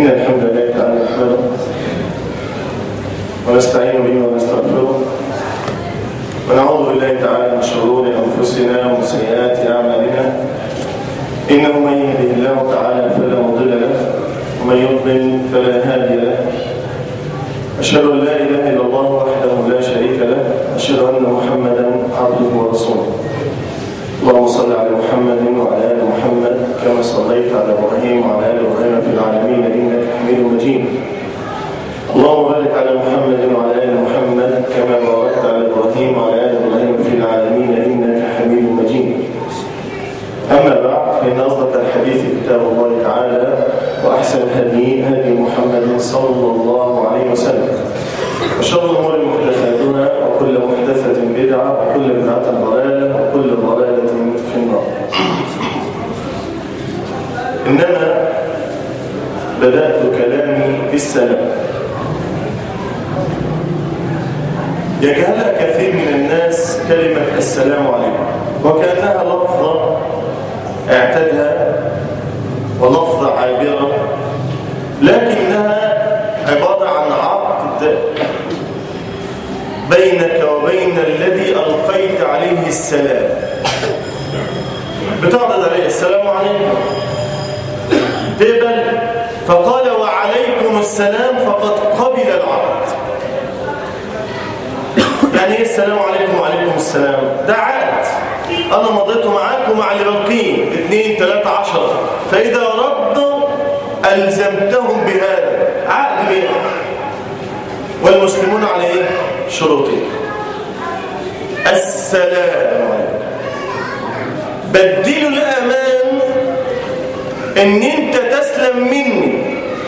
إن الحمد لله تعالى نحمده ونستعين به ونستغفره ونعوذ بالله تعالى من شرور أنفسنا ومن سيئات أعمالنا إنه من يهده الله تعالى فلا مضل له ومن يضلل فلا هادي له أشهد أن لا إله إلا الله وحده لا شريك له أشهد أن محمدا عبده ورسوله اللهم صل على محمد وعلى ال محمد كما صليت على ابراهيم وعلى ال ابراهيم في العالمين انك حميد مجيد اللهم بارك على محمد وعلى ال محمد كما باركت على ابراهيم وعلى ال ابراهيم في العالمين انك حميد مجيد اما بعد فان اصدق الحديث كتاب الله تعالى واحسن الهدي هدي محمد صلى الله عليه وسلم وشر الامور محدثاتها وكل محدثه بدعه وكل بدعه ضلاله وكل ضلاله في النار انما بدات كلامي بالسلام يجهل كثير من الناس كلمه السلام عليكم وكانها لفظه اعتادها ولفظه عابره لكنها عباره عن عقد بينك وبين الذي ألقيت عليه السلام بتعرض عليه السلام عليكم تقبل فقال وعليكم السلام فقد قبل العقد يعني ايه السلام عليكم وعليكم السلام ده عقد انا مضيته معاك ومع اللي باقيين اثنين ثلاثة عشر فاذا ردوا الزمتهم بهذا عقد بيه والمسلمون على ايه شروطين السلام عليكم بدلوا الامان ان انت تسلم مني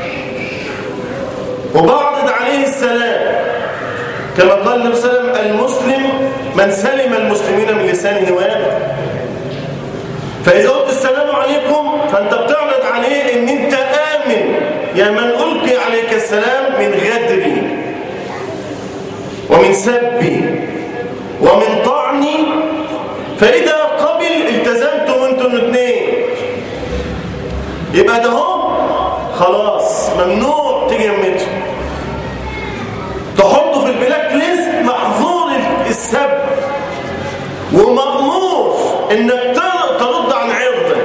وبعرض عليه السلام كما قال النبي صلى الله عليه وسلم المسلم من سلم المسلمين من لسانه ويده فاذا قلت السلام عليكم فانت بتعرض عليه ان انت امن يا من القي عليك السلام من غدري ومن سبي ومن طعني فإذا قبل التزمتم انتم الاثنين يبقى ده هو خلاص ممنوع تيجي يمته تحطه في البلاك ليست محظور السب ومأمور انك ترد عن عرضه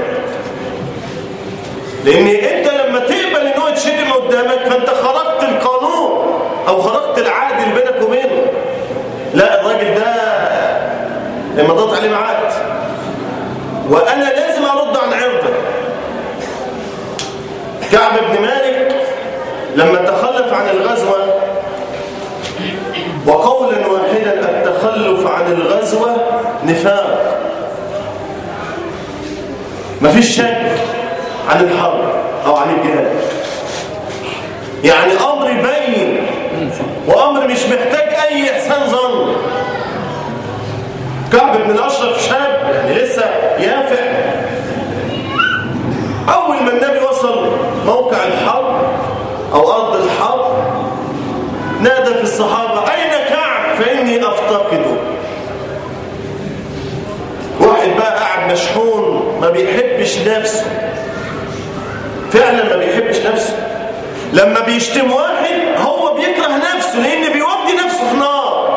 لان انت لما تقبل ان هو يتشتم قدامك فانت خرجت القانون او خرجت العهد اللي بينك وبينه لا الراجل ده لما ضغط عليه معاد وانا لازم ارد عن عرضه كعب بن مالك لما تخلف عن الغزوه وقولا واحدا التخلف عن الغزوه نفاق مفيش شك عن الحرب او عن الجهاد يعني امر بين وامر مش محتاج اي احسان ظن كعب بن الاشرف شاب يعني لسه يافع اول ما النبي وصل موقع الحرب او ارض الحرب نادى في الصحابه اين كعب فاني افتقده واحد بقى قاعد مشحون ما بيحبش نفسه فعلا ما بيحبش نفسه لما بيشتم واحد هو بيكره نفسه لان بيودي نفسه في نار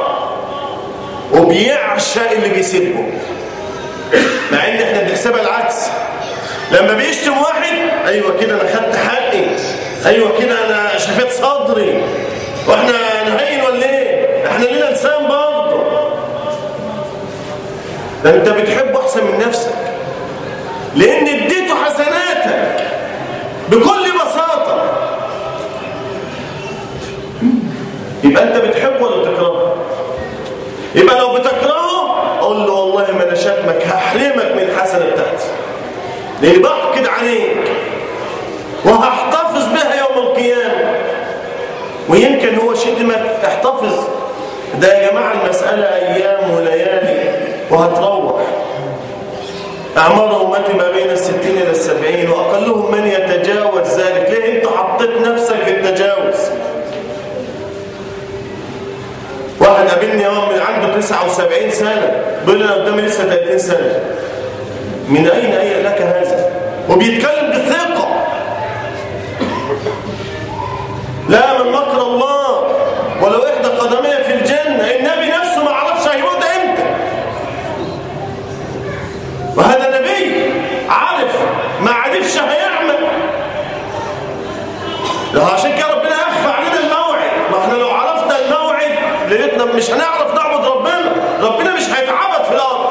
وبيعشق اللي بيسبه مع ان احنا بنحسبها العكس لما بيشتم واحد ايوه كده انا خدت حقي ايوه كده انا شفيت صدري واحنا نهين ولا ايه احنا لينا لسان برضه ده انت بتحبه احسن من نفسك لان اديته حسناتك بكل بساطه يبقى انت بتحبه ولا بتكرهه يبقى لو بتكرهه قول له والله ما انا شتمك هحرمك من الحسنه بتاعتي لاني بحقد عليك وهحتفظ بها يوم القيامه ويمكن هو شتمك احتفظ ده يا جماعه المساله ايام وليالي وهتروح أعمار أمتي ما بين الستين إلى السبعين وأقلهم من يتجاوز ذلك ليه أنت حطيت نفسك في التجاوز واحد قابلني يوم من عنده 79 سنة بيقول لي أنا قدامي لسه 30 سنة من أين أي لك هذا وبيتكلم بثقة عشان كده ربنا يخفى علينا الموعد ما احنا لو عرفنا الموعد ليلتنا مش هنعرف نعبد ربنا ربنا مش هيتعبد في الارض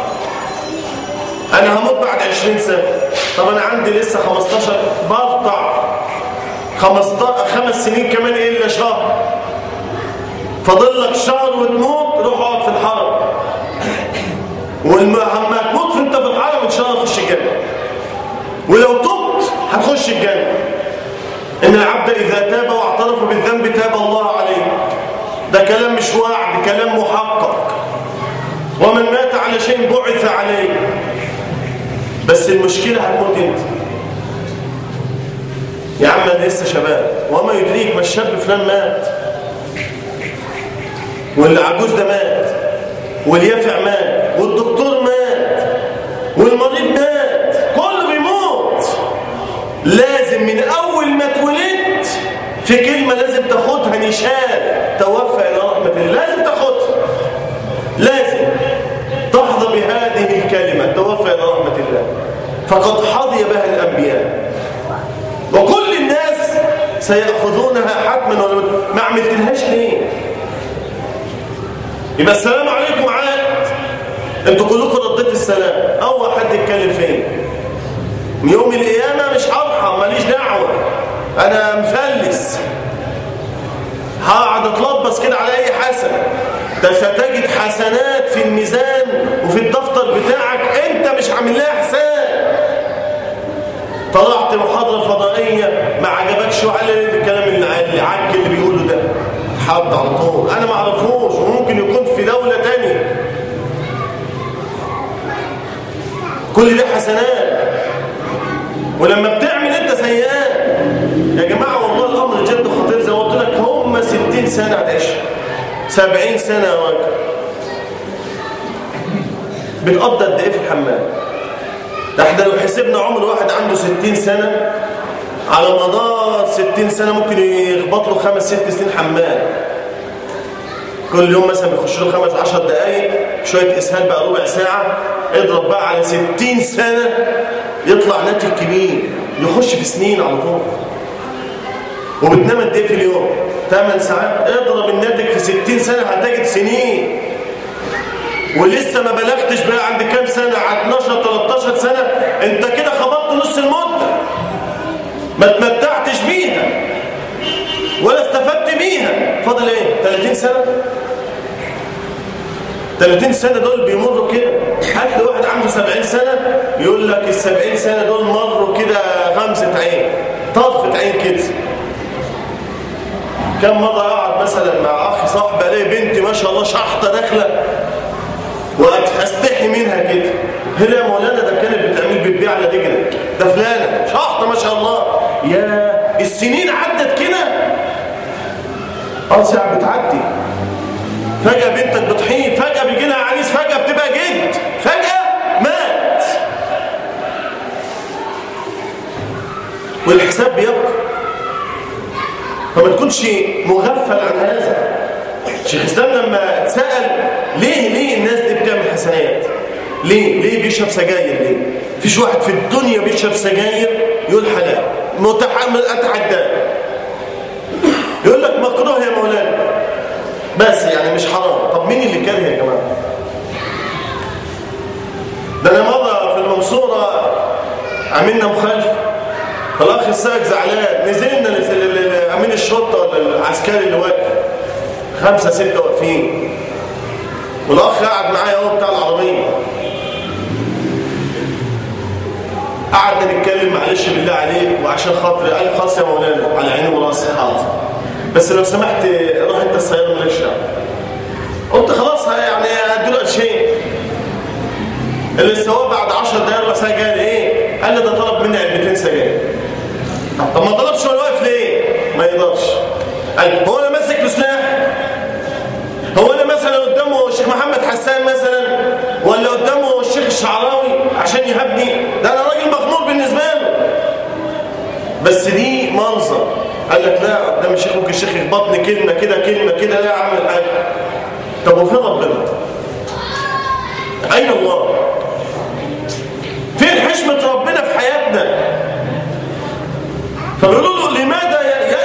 انا هموت بعد 20 سنه طب انا عندي لسه 15 بقطع 15 خمس سنين كمان الا شهر فاضل لك شهر وتموت روح اقعد في الحرم ولما تموت انت في الحرم ان شاء الله تخش الجنه ولو تبت هتخش الجنه ان العبد اذا تاب واعترف بالذنب تاب الله عليه ده كلام مش وعد كلام محقق ومن مات على شيء بعث عليه بس المشكله هتموت انت يا عم انا لسه شباب وما يدريك ما الشاب فلان مات والعجوز ده مات واليافع مات والدكتور مات والمريض مات كله بيموت لازم من اول ما اتولدت في كلمه لازم تاخدها نشان توفى الى رحمه الله لازم تاخدها لازم تحظى بهذه الكلمه توفى الى رحمه الله فقد حظي بها الانبياء وكل الناس سيأخذونها حتما ولا ما عملتلهاش ليه يبقى السلام عليكم عاد انتوا كلكم رديت السلام اول حد يتكلم فين يوم القيامه مش هرحم ماليش دعوه انا مفلس هقعد اتلبس كده على اي حسن ده ستجد حسنات في الميزان وفي الدفتر بتاعك انت مش عامل لها حساب طلعت محاضره فضائيه ما عجبكش وعلى الكلام اللي عك اللي بيقوله ده حد على طول انا ما اعرفوش وممكن يكون في دوله تانية كل ده حسنات ولما بتعمل انت سيئات يا جماعه والله الامر جد خطير زي ما قلت لك هم 60 سنه هتعيش 70 سنه يا راجل بتقضي قد ايه في الحمام ده احنا لو حسبنا عمر واحد عنده 60 سنه على مدار 60 سنة ممكن يخبط له خمس ست سنين حمام كل يوم مثلا بيخش له خمس عشر دقايق شوية إسهال بقى ربع ساعة اضرب بقى على 60 سنة يطلع ناتج كبير يخش في سنين على طول وبتنام قد ايه في اليوم 8 ساعات اضرب الناتج في 60 سنة هتجد سنين ولسه ما بلغتش بقى عند كام سنة على 12 13 سنة انت كده خبطت نص المدة ما تمتعتش بيها ولا استفدت بيها فاضل ايه 30 سنة 30 سنة دول بيمروا كده هات واحد عنده 70 سنة يقول لك ال 70 سنة دول مروا كده غمزة عين طرفة عين كده كم مرة اقعد مثلا مع اخ صاحبي الاقي بنتي ما شاء الله شحطة داخلة واستحي منها كده هنا يا مولانا ده كانت بتعمل بتبيع على دجله ده فلانه شحطه ما شاء الله يا السنين عدت كده اه ساعه بتعدي فجاه بنتك بتحيط فجاه بيجي لها عريس فجاه بتبقى جد فجاه مات والحساب بيبقى فما تكونش مغفل عن هذا شيخ اسلام لما اتسال ليه ليه الناس دي بتعمل حسنات ليه ليه بيشرب سجاير ليه فيش واحد في الدنيا بيشرب سجاير يقول حلال متحمل اتعداه يقول لك مكروه يا مولانا بس يعني مش حرام طب مين اللي كره يا جماعه ده انا مره في المنصوره عملنا مخالفه فالاخ الساق زعلان نزلنا امين الشرطه ولا العسكري اللي واقف خمسه سته واقفين والاخ قاعد معايا اهو بتاع العربيه قعدنا نتكلم معلش بالله عليك وعشان خاطري قال خلاص يا مولانا على عيني وراسي حاضر بس لو سمحت روح انت السياره مالكش دعوه قلت خلاص يعني هديله قرشين اللي سواه بعد 10 دقايق ربع ساعه جاي ايه؟ قال لي ده طلب مني علبتين سجاير طب ما طلبش ولا واقف ليه؟ ما يقدرش قال هو انا ماسك بسلاح؟ هو انا مثلا قدامه الشيخ محمد حسان مثلا ولا قدامه الشيخ الشعراوي عشان يهبني ده انا راجل مغمور بالنسبه له بس دي منظر قال لك لا قدام الشيخ ممكن الشيخ يخبطني كلمه كده كلمه كده لا اعمل حاجه طب وفين ربنا اين الله فين حشمه ربنا في حياتنا فبيقولوا له لماذا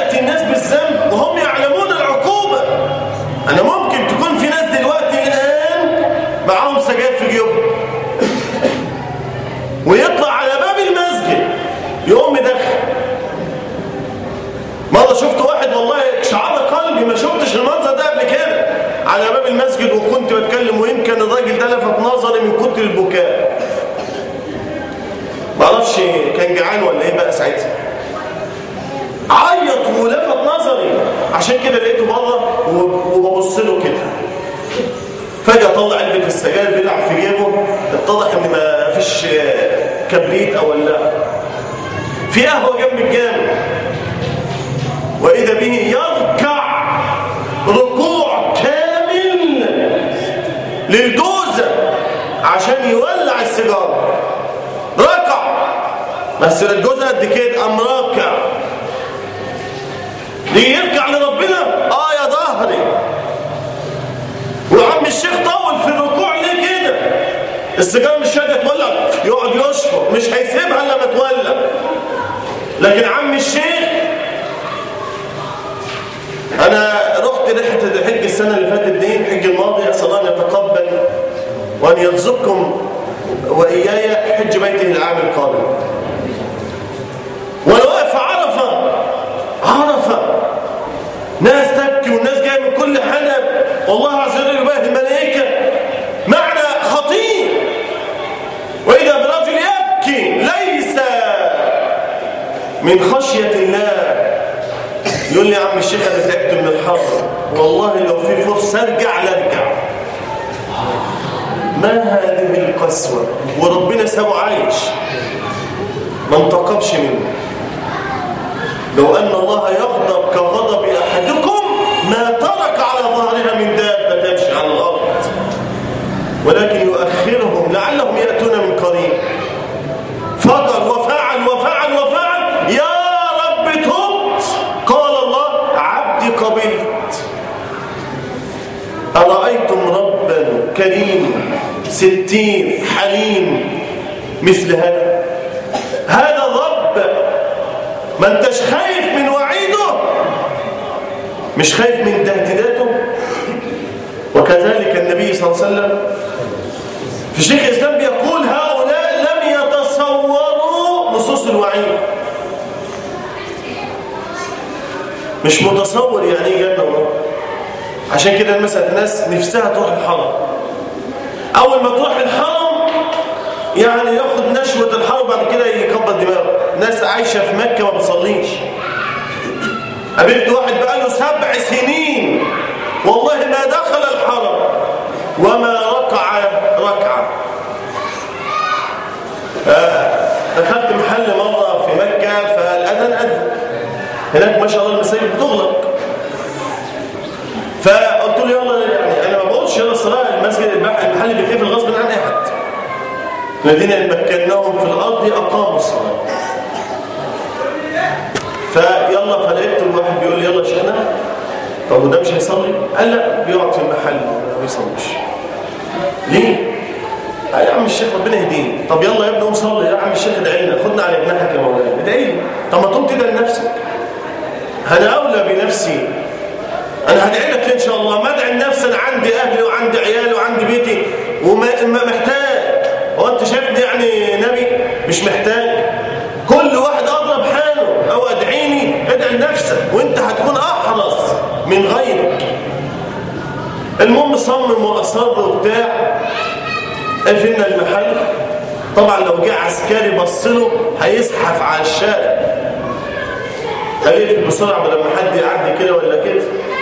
مرة شفت واحد والله شعر قلبي ما شفتش المنظر ده قبل كده على باب المسجد وكنت بتكلم ويمكن الراجل ده لفت نظري من كتر البكاء معرفش كان جعان ولا ايه بقى ساعتها عيط ولفت نظري عشان كده لقيته بره وببص له كده فجأة طلع علبة السجاير بيلعب في جيبه اتضح ان ما فيش كبريت او ولا في قهوة جنب الجامع وإذا به يركع ركوع كامل للجوزة عشان يولع السيجارة ركع بس الجوزة قد كده قام راكع ليه يركع لربنا اه يا ظهري وعم الشيخ طول في الركوع ليه كده السيجاره مش راجع تولع يقعد يشفر مش هيسيبها الا ما تولع لكن عم الشيخ انا رحت رحله الحج السنه اللي فاتت دي الحج الماضي اسال الله ان يتقبل وان يرزقكم واياي حج بيته العام القادم وانا واقف عرفه عرفه ناس تبكي والناس جايه من كل حدب والله عز وجل يباهي الملائكه معنى خطير واذا برجل يبكي ليس من خشيه الله يقول لي يا عم الشيخ انا تعبت من الحر والله لو في فرصه ارجع لارجع ما هذه القسوه وربنا سابه عايش ما انتقمش منه لو ان الله يغضب كغضب احدكم ما ترك على ظهرها من دابه تمشي على الارض ولكن يؤخرهم لعلهم ياتون من قريب فضل وفعل وفعل وفعل يا رب تبت قال الله عبدي قبلت أرأيتم ربا كريم ستير حليم مثل هذا هذا الرب ما انتش خايف من وعيده مش خايف من تهديداته وكذلك النبي صلى الله عليه وسلم في شيخ الإسلام بيقول هؤلاء لم يتصوروا نصوص الوعيد مش متصور يعني ايه جنه ونار عشان كده مثلا ناس نفسها تروح الحرم اول ما تروح الحرم يعني ياخد نشوه الحرم بعد كده يكبر دماغه ناس عايشه في مكه ما بتصليش قابلت واحد بقاله سبع سنين والله ما دخل الحرم وما ركع ركعه دخلت محل مره في مكه فالاذان اذن هناك ما شاء الله المساجد بتغلق فقلت له يلا يعني انا ما بقولش يلا الصلاه المسجد المحل بيتقفل غصب عن اي حد الذين ان مكناهم في الارض اقاموا الصلاه فيلا فلقيت الواحد بيقول لي يلا يا شيخنا طب وده مش هيصلي قال لا بيقعد في المحل ما بيصليش ليه يا عم الشيخ ربنا يهديني طب يلا يا ابني قوم صلي يا عم الشيخ ادعي لنا خدنا على جناحك يا مولانا ادعي لي طب ما تقوم تدعي لنفسك انا اولى بنفسي انا هدعي لك ان شاء الله ما ادعي لنفسي انا عندي اهلي وعندي عيالي وعندي بيتي وما محتاج هو انت شايفني يعني نبي مش محتاج كل واحد اضرب حاله او ادعيني ادعي لنفسك وانت هتكون احرص من غيرك المهم صمم واصر وبتاع قفلنا المحل طبعا لو جه عسكري بص له هيزحف على الشارع هيقفل بسرعه بدل ما حد يعدي كده ولا كده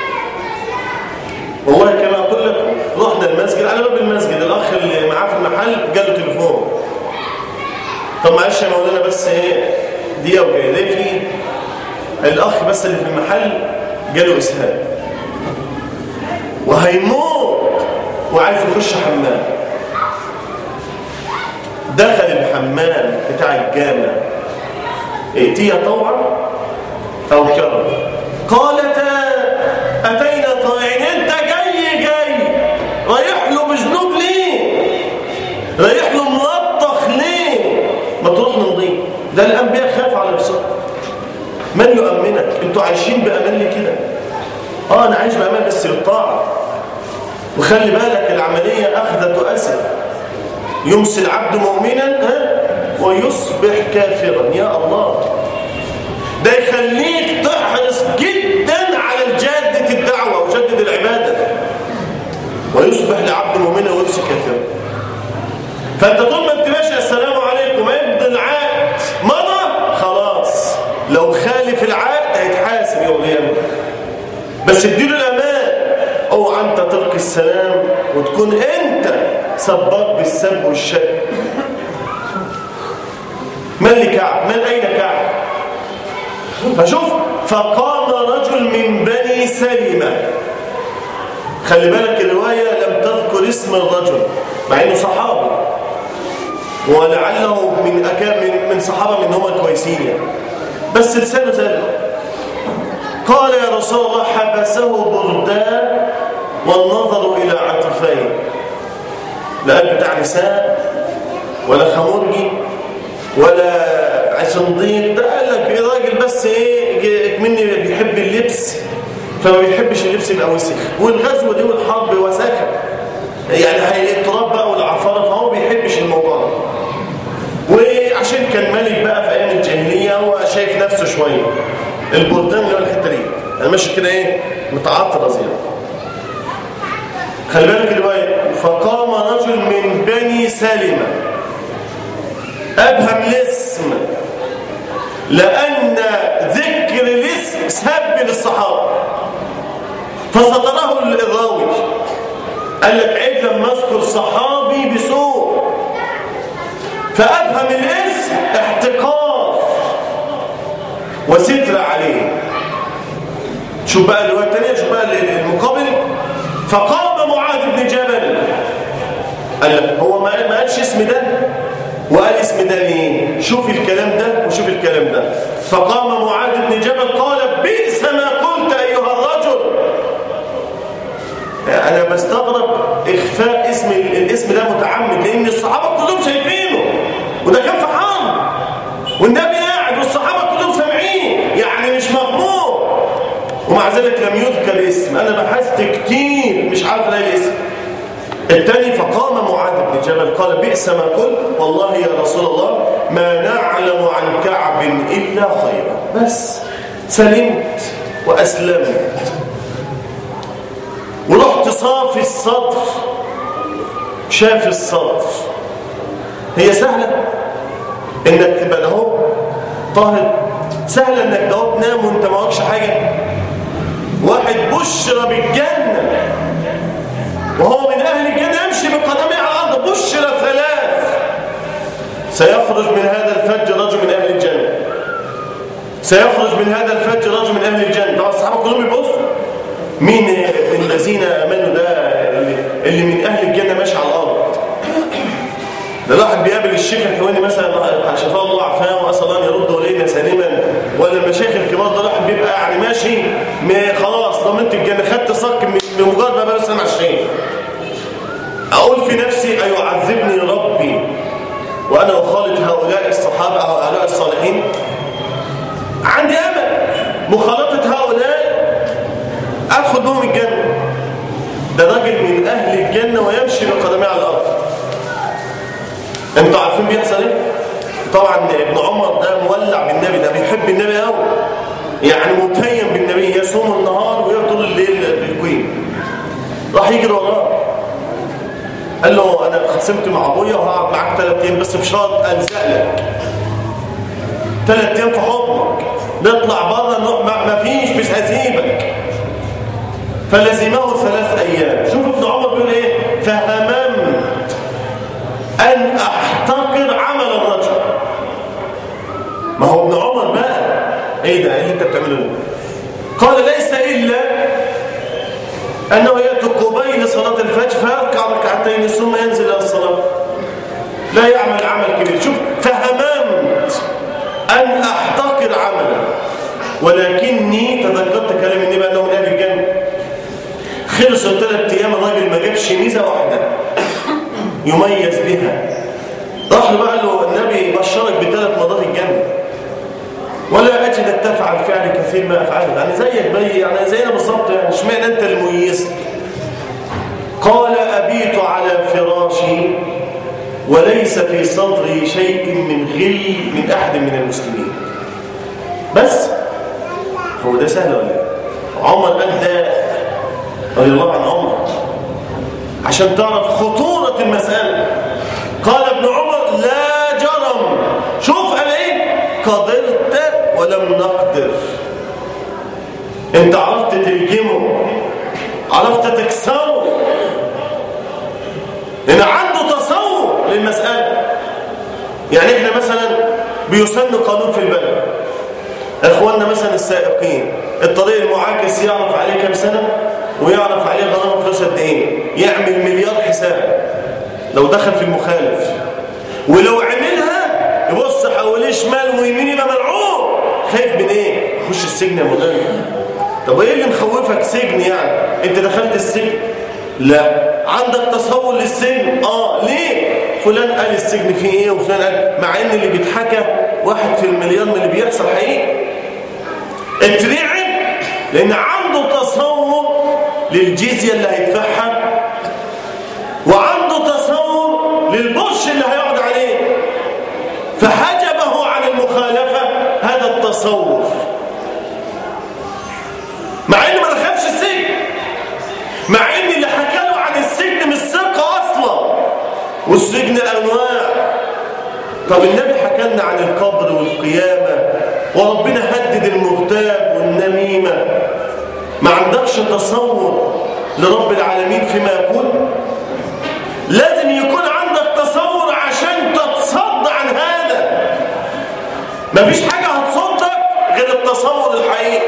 والله كما اقول لك رحنا المسجد على باب المسجد الاخ اللي معاه في المحل جاله تليفون طب معلش يا مولانا بس ايه دقيقه وجاي ليه في الاخ بس اللي في المحل جاله اسهال وهيموت وعايز يخش حمام دخل الحمام بتاع الجامع ائتيا طوعا او كرم قالتا اتينا طائعين انت جاي جاي رايح له بذنوب ليه رايح له ملطخ ليه ما تروح نضيف ده الانبياء خاف على نفسهم من يؤمنك انتوا عايشين بامان ليه كده اه انا عايش بامان بس بالطاعه وخلي بالك العمليه اخذت اسف يمسي العبد مؤمنا ها ويصبح كافرا يا الله ده يخليك تحرص جدا على جادة الدعوة وجدد العبادة ويصبح لعبد مؤمنا ويمسك كافرا فانت طول ما انت ماشي السلام عليكم ابن العقد مضى خلاص لو خالف العقد هيتحاسب يوم القيامه بس اديله الامان اوعى انت تلقي السلام وتكون انت سباق بالسب والشك من لكعب من اين كعب فشوف فقام رجل من بني سلمة خلي بالك الرواية لم تذكر اسم الرجل مع انه صحابي ولعله من أكام من, من صحابة من هم الكويسين يعني. بس لسانه زل قال يا رسول الله حبسه بردان والنظر إلى عطفين لا قلب بتاع نساء ولا خمرجي ولا عشنديق ده قال لك راجل بس ايه مني بيحب اللبس فما بيحبش اللبس يبقى وسخ والغزوه دي والحرب وساخه يعني التراب بقى والعفاره فهو ما بيحبش الموضوع ده وعشان كان ملك بقى في ايام الجاهليه هو شايف نفسه شويه البردان اللي هو الحته دي انا ماشي كده ايه متعطر زياده خلي بالك الروايه فقام رجل من بني سلمه ابهم الاسم لان ذكر الاسم سب للصحابه فسطره الراوي قال لك عيب لما اذكر صحابي بسوء فأبهم الاسم احتقار وستر عليه شوف بقى الرواية الثانية شوف بقى المقابل فقام معاذ بن جبل قال هو ما قالش اسم ده وقال اسم ده ليه شوف الكلام ده وشوف الكلام ده فقام معاذ بن جبل قال بئس ما قلت أيها الرجل أنا بستغرب إخفاء اسم الاسم ده متعمد لأن الصحابة كلهم شايفينه وده كان في حرب والنبي قاعد والصحابة كلهم سامعين يعني مش مضمون ومع ذلك لم يذكر اسم أنا بحثت كتير مش عارف الاقي الاسم الثاني فقام معاذ بن جبل قال بئس ما قلت والله يا رسول الله ما نعلم عن كعب إلا خيرا بس سلمت وأسلمت ورحت صافي الصدر شاف الصدر هي سهلة انك تبقى ده اهو طاهر سهلة انك ده اهو تنام وانت ما وراكش حاجة واحد بشر بالجنة وهو من اهل الجنة يمشي بقدمه على الارض بشر ثلاث سيخرج من هذا الفج رجل من اهل الجنة سيخرج من هذا الفج رجل من اهل الجنة طبعا الصحابة كلهم يبصوا مين من الذين امنوا ده اللي من اهل الجنة ماشي على الارض ده الواحد بيقابل الشيخ الحواني مثلا شفاه الله عفاه واسال الله ان يرد الينا سالما ولا المشايخ الكبار ده الواحد بيبقى يعني ماشي خلاص ضمنت الجنه خدت صك بمجرد ما بس سمع شيء اقول في نفسي ايعذبني ربي وانا اخالط هؤلاء الصحابه او هؤلاء الصالحين عندي امل مخالطه هؤلاء ادخل بهم الجنه ده راجل من اهل الجنه ويمشي بقدميه على الارض انتوا عارفين بيحصل ايه طبعا ابن عمر ده مولع بالنبي ده بيحب النبي قوي يعني متيم بالنبي يصوم النهار ويطول الليل بالكوين راح يجري وراه قال له انا خصمت مع ابويا وهقعد معاك ثلاث ايام بس بشرط الزق لك ثلاث ايام في حضنك نطلع بره نروح ما فيش مش هسيبك فلزمه ثلاث ايام شوف ابن عمر بيقول ايه فهممت أن أحتقر عمل الرجل ما هو ابن عمر بقى ايه ده ايه اللي انت بتعمله ده قال ليس إلا أنه يأتي قبيل صلاة الفجر فيركع ركعتين ثم ينزل إلى الصلاة لا يعمل عمل كبير شوف فهممت أن أحتقر عملا ولكني تذكرت كلام النبي أنه من أهل الجنة خلصوا ثلاث أيام الراجل ما جابش ميزة واحدة يميز بها راح له بقى له النبي بشرك بثلاث مرات الجنة ولا أجدك تفعل فعل كثير ما أفعله يعني زيك بي يعني زينا بالظبط يعني اشمعنى أنت المميز قال أبيت على فراشي وليس في صدري شيء من غل من أحد من المسلمين بس هو ده سهل ولا ايه عمر قال ده رضي الله عن عمر عشان تعرف خطورة المسألة قال ابن عمر لا جرم شوف قال ايه قدرت ولم نقدر انت عرفت تلجمه عرفت تكسره لان عنده تصور للمسألة يعني احنا مثلا بيسن قانون في البلد اخواننا مثلا السائقين الطريق المعاكس يعرف عليه كم سنة ويعرف عليه غرامة فلوس قد ايه يعمل مليار حساب لو دخل في المخالف ولو عملها يبص حواليه شمال ويمين يبقى ملعون خايف من ايه خش السجن يا مولانا طب ايه اللي مخوفك سجن يعني انت دخلت السجن لا عندك تصور للسجن اه ليه فلان قال السجن فيه ايه وفلان قال مع ان اللي بيتحكى واحد في المليون من اللي بيحصل حقيقي اترعب لان عنده تصور للجزية اللي هيدفعها وعنده تصور للبش اللي هيقعد عليه فحجبه عن المخالفة هذا التصور مع انه ما دخلش السجن مع ان اللي حكى له عن السجن مش ثقة اصلا والسجن انواع طب النبي حكى لنا عن القبر والقيامة وربنا هدد المغتاب والنميمة ما عندكش تصور لرب العالمين فيما يكون لازم يكون عندك تصور عشان تتصد عن هذا مفيش حاجة هتصدك غير التصور الحقيقي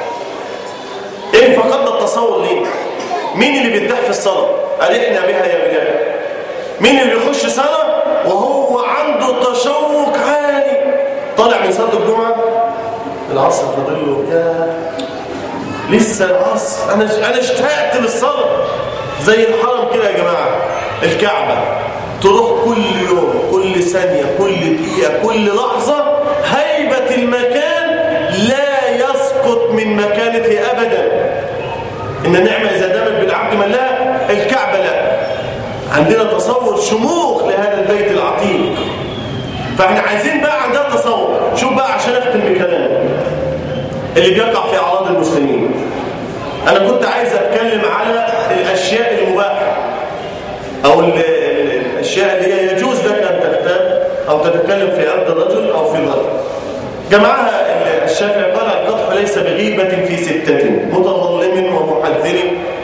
ايه فقدنا التصور ليه مين اللي بيرتاح في الصلاة أرحنا بها يا بلال مين اللي بيخش صلاة وهو عنده تشوق عالي طالع من صلاة الجمعة العصر فاضل له يا لسه العصر انا انا اشتقت للصلاه زي الحرم كده يا جماعه الكعبه تروح كل يوم كل ثانيه كل دقيقه كل لحظه هيبه المكان لا يسقط من مكانته ابدا ان النعمه اذا دامت بالعبد من لا الكعبه لا عندنا تصور شموخ لهذا البيت العتيق فاحنا عايزين بقى عندنا تصور شوف بقى عشان اختم بكلامي اللي بيقع في اعراض المسلمين انا كنت عايز اتكلم على الاشياء المباحه او ال ال الاشياء اللي هي يجوز لك ان تغتاب او تتكلم في عرض الرجل او في الرجل جمعها الشافعي قال القطع ليس بغيبه في سته متظلم ومحذر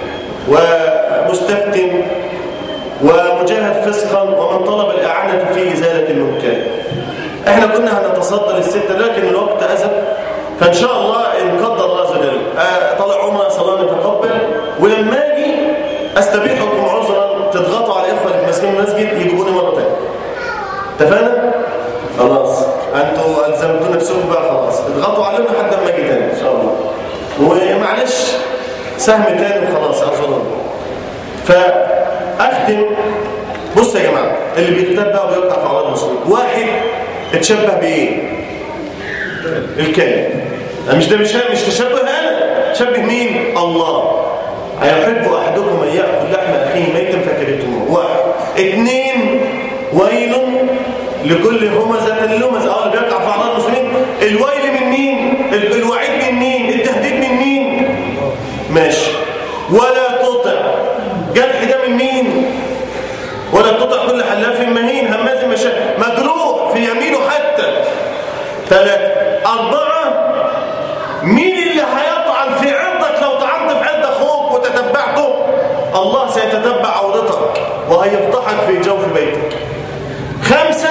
ومستفت ومجاهد فسقا ومن طلب الاعانه في ازاله المنكر احنا كنا هنتصدى للسته لكن الوقت ازف فان شاء الله ان قدر الله عز وجل طلع عمره صلاه نتقبل ولما اجي استبيحكم عذرا تضغطوا على الاخوه اللي ماسكين المسجد يجيبوني مره ثانيه اتفقنا خلاص انتوا الزمتوا نفسكم بقى خلاص اضغطوا علينا لحد ما اجي تاني ان شاء الله ومعلش سهم تاني وخلاص عذرا فاختم بص يا جماعه اللي بيكتب بقى ويقع في اعراض المسلمين واحد اتشبه بايه الكلب مش ده مش مش تشبه انا شبه مين الله ايحب احدكم ان ياكل لحم اخيه ميتا فكرهتموه واحد اثنين ويل لكل همزه لمزه اه اللي بيقع في اعراض المسلمين الويل من مين الوعيد من مين التهديد من مين ماشي ولا تطع جرح ده من مين ولا تطع كل حلاف مهين هماز مشاء مجروح في يمينه حتى ثلاثة أربعة مين اللي هيطعن في عرضك لو طعنت في عرض أخوك وتتبعته الله سيتتبع عورتك وهيفضحك في جوف بيتك خمسة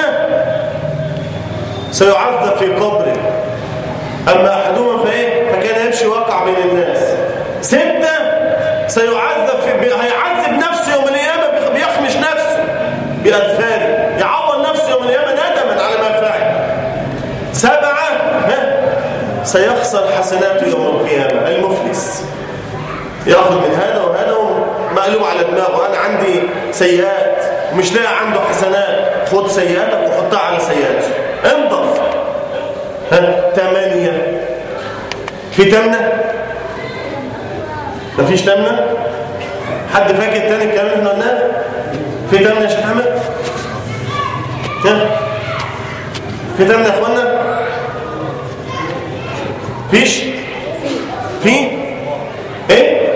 سيعذب في قبره أما أحدهما فإيه فكان يمشي واقع بين الناس ستة سيعذب في هيعذب نفسه يوم القيامة بيخمش نفسه بأذفاره يعور نفسه يوم القيامة ندما على ما فعل سبعة ها سيخسر حسناته يوم القيامة المفلس يأخذ من هذا وهذا مقلوب على دماغه أنا عندي سيئات ومش لاقي عنده حسنات خد سيئاتك وحطها على سيئاتي انضف ها ثمانية في تمنة مفيش تمنة حد فاكر تاني الكلام اللي احنا قلناه في تمنة يا شيخ احمد ها في تمنة يا اخوانا فيش في ايه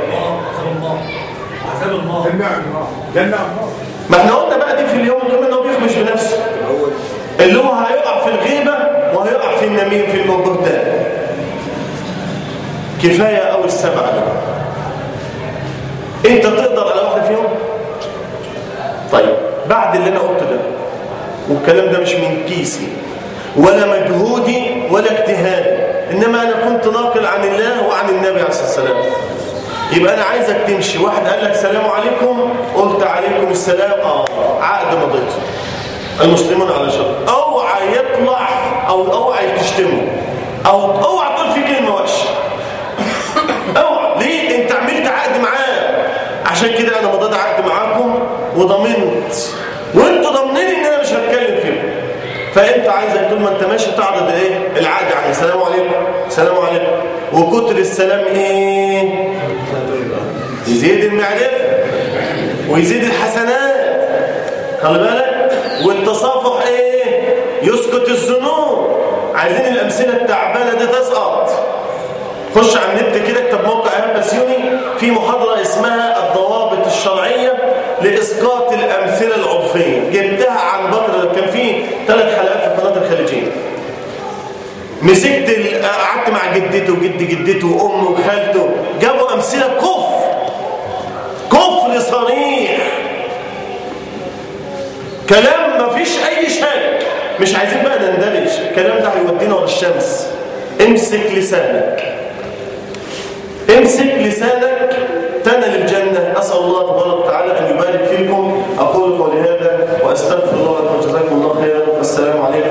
ما احنا قلنا بقى دي في اليوم كمان هو بيخمش بنفسه اللي هو هيقع في الغيبه وهيقع في النميم في البهتان كفايه قوي السبعه دول انت تقدر على واحده فيهم طيب بعد اللي انا قلته ده والكلام ده مش من كيسي ولا مجهودي ولا اجتهادي انما انا كنت ناقل عن الله وعن النبي عليه الصلاه والسلام يبقى انا عايزك تمشي واحد قال لك سلام عليكم قلت عليكم السلام اه عقد مضيته المسلمون على شر اوعى يطلع او اوعى تشتمه او اوعى تقول في كلمه وحشه اوعى ليه انت عملت عقد معاه عشان كده انا مضيت عقد معاكم وضمنت وانتوا ضامنين ان انا مش هتكلم فيكم فانت عايزك طول ما انت ماشي تعرض ايه العقد عن السلام عليكم السلام عليكم وكتر السلام ايه يزيد المعرفه ويزيد الحسنات خلي بالك والتصافح ايه يسكت الذنوب عايزين الامثله التعبانه دي تسقط خش على النت كده اكتب موقع ايهاب بسيوني في محاضره اسمها الضوابط الشرعيه لاسقاط الامثله العرفيه جبتها عن بكر كان في ثلاث حلقات في قناه الخليجيه مسكت ال- قعدت مع جدته وجد جدته وامه وخالته جابوا امثله كفر كفر صريح كلام ما فيش اي شك مش عايزين بقى نندرج الكلام ده هيودينا ورا الشمس امسك لسانك امسك لسانك تنل الجنة أسأل الله تبارك وتعالى أن يبارك فيكم أقول قولي هذا وأستغفر الله لكم وجزاكم الله خيرا والسلام عليكم